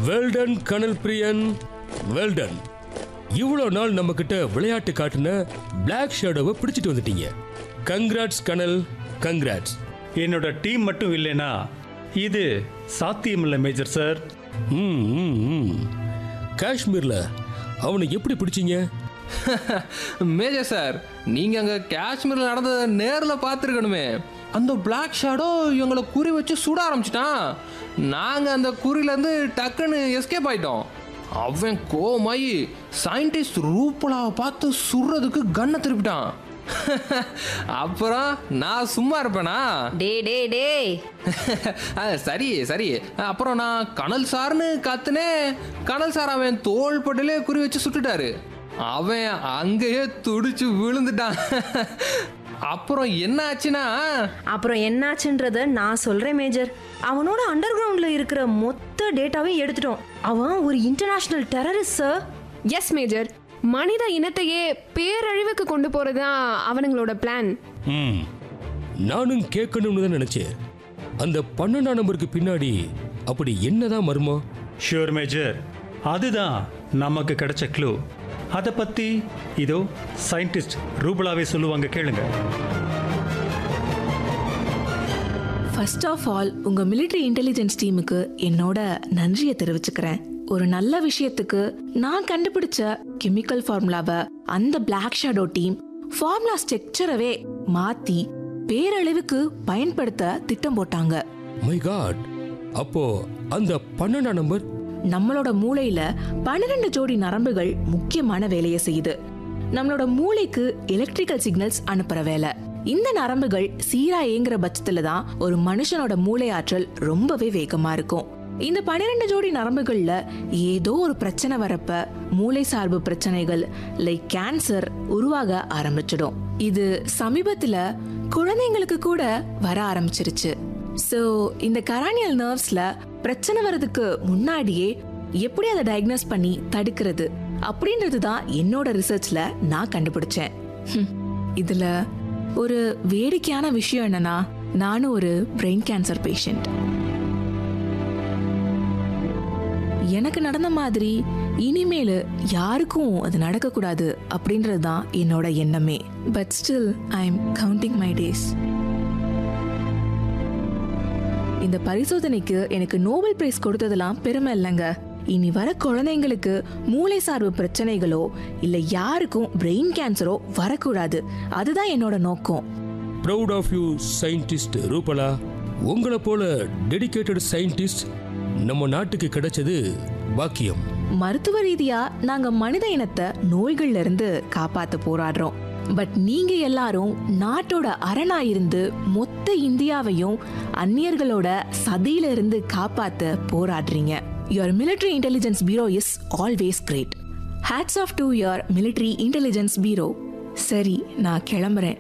well done கனல் பிரியன் well done இவ்வளோ நாள் நம்ம கிட்ட விளையாட்டு காட்டின பிளாக் ஷேடோவை பிடிச்சிட்டு வந்துட்டீங்க கங்க்ராட்ஸ் கனல் கங்க்ராட்ஸ் என்னோட டீம் மட்டும் இல்லைனா இது சாத்தியமில்லை மேஜர் சார் ம் ம், ம் காஷ்மீர்ல அவனை எப்படி பிடிச்சீங்க மேஜர் சார் நீங்க அங்க காஷ்மீர்ல நடந்ததை நேர்ல பார்த்துருக்கணுமே அந்த பிளாக் ஷேடோ இவங்களை குறி வச்சு சுட ஆரம்பிச்சிட்டான் நாங்க அந்த குறில இருந்து டக்குன்னு எஸ்கேப் ஆயிட்டோம் அவன் கோமாயி சயின்டிஸ்ட் ரூபலாவை பார்த்து சுடுறதுக்கு கண்ணை திருப்பிட்டான் அப்புறம் நான் சும்மா இருப்பேனா டே டே டேய் ஆ, சரி சரி அப்புறம் நான் கனல் சார்னு கத்துனேன் கனல் சார் அவன் தோள் பட்டிலே குறி வச்சு சுட்டுட்டாரு அவன் அங்கேயே துடிச்சு விழுந்துட்டான் அப்புறம் என்ன ஆச்சுன்னா அப்புறம் என்னாச்சுன்றத நான் சொல்றேன் மேஜர் அவனோட அண்டர் கிரவுண்ட்ல இருக்கிற மொத்த டேட்டாவையும் எடுத்துட்டோம் அவன் ஒரு international terrorist sir yes major மனித இனத்தையே பேரழிவுக்கு கொண்டு போறதுதான் அவனுங்களோட பிளான் ம் நானும் கேட்கணும்னு தான் நினைச்சேன் அந்த பன்னெண்டாம் நம்பருக்கு பின்னாடி அப்படி என்னதான் மர்மம் ஷியோர் மேஜர் அதுதான் நமக்கு கிடைச்ச க்ளூ அதை பற்றி இதோ சயின்டிஸ்ட் ரூபலாவே சொல்லுவாங்க கேளுங்க ஃபர்ஸ்ட் ஆஃப் ஆல் உங்க military இன்டெலிஜென்ஸ் டீமுக்கு என்னோட நன்றியை தெரிவிச்சுக்கிறேன் ஒரு நல்ல விஷயத்துக்கு நான் கண்டுபிடிச்ச கெமிக்கல் ஃபார்முலாவை அந்த பிளாக் ஷேடோ டீம் ஃபார்முலா ஸ்ட்ரக்சரவே மாத்தி பேரளவுக்கு பயன்படுத்த திட்டம் போட்டாங்க மை காட் அப்போ அந்த பன்னெண்டாம் நம்பர் நம்மளோட மூளையில பன்னிரெண்டு ஜோடி நரம்புகள் முக்கியமான வேலையை செய்யுது நம்மளோட மூளைக்கு எலக்ட்ரிக்கல் சிக்னல்ஸ் அனுப்புற வேலை இந்த நரம்புகள் சீரா இயங்குற பட்சத்துல தான் ஒரு மனுஷனோட மூளை ஆற்றல் ரொம்பவே வேகமா இருக்கும் இந்த பன்னிரெண்டு ஜோடி நரம்புகள்ல ஏதோ ஒரு பிரச்சனை வரப்ப மூளை சார்பு பிரச்சனைகள் லைக் கேன்சர் உருவாக ஆரம்பிச்சிடும் இது சமீபத்துல குழந்தைங்களுக்கு கூட வர ஆரம்பிச்சிருச்சு சோ இந்த கரானியல் நர்வ்ஸ்ல பிரச்சனை வர்றதுக்கு முன்னாடியே எப்படி அதை டயக்னோஸ் பண்ணி தடுக்கிறது அப்படின்றது தான் என்னோட ரிசர்ச்ல நான் கண்டுபிடிச்சேன் ஹம், இதுல ஒரு வேடிக்கையான விஷயம் என்னன்னா நானும் ஒரு பிரெயின் கேன்சர் பேஷண்ட் எனக்கு நடந்த மாதிரி இனிமேல் யாருக்கும் அது நடக்கக்கூடாது அப்படின்றது தான் என்னோட எண்ணமே but still I am counting my days இந்த பரிசோதனைக்கு எனக்கு நோபல் பிரைஸ் கொடுத்ததெல்லாம் பெருமை இல்லைங்க இனி வர குழந்தைங்களுக்கு மூளை சார்பு பிரச்சனைகளோ இல்ல யாருக்கும் பிரெயின் கேன்சரோ வரக்கூடாது அதுதான் என்னோட நோக்கம் proud of you scientist Rupala உங்களை போல டெடிகேட்டட் சயின்டிஸ்ட் நம்ம நாட்டுக்கு கிடைச்சது பாக்கியம் மருத்துவ ரீதியா நாங்க மனித இனத்தை நோய்கள்ல இருந்து காப்பாத்த போராடுறோம் பட் நீங்க எல்லாரும் நாட்டோட அரணா இருந்து மொத்த இந்தியாவையும் அந்நியர்களோட சதியில இருந்து காப்பாத்த போராடுறீங்க your military intelligence bureau is always great hats off to your military intelligence bureau சரி நான் கிளம்புறேன்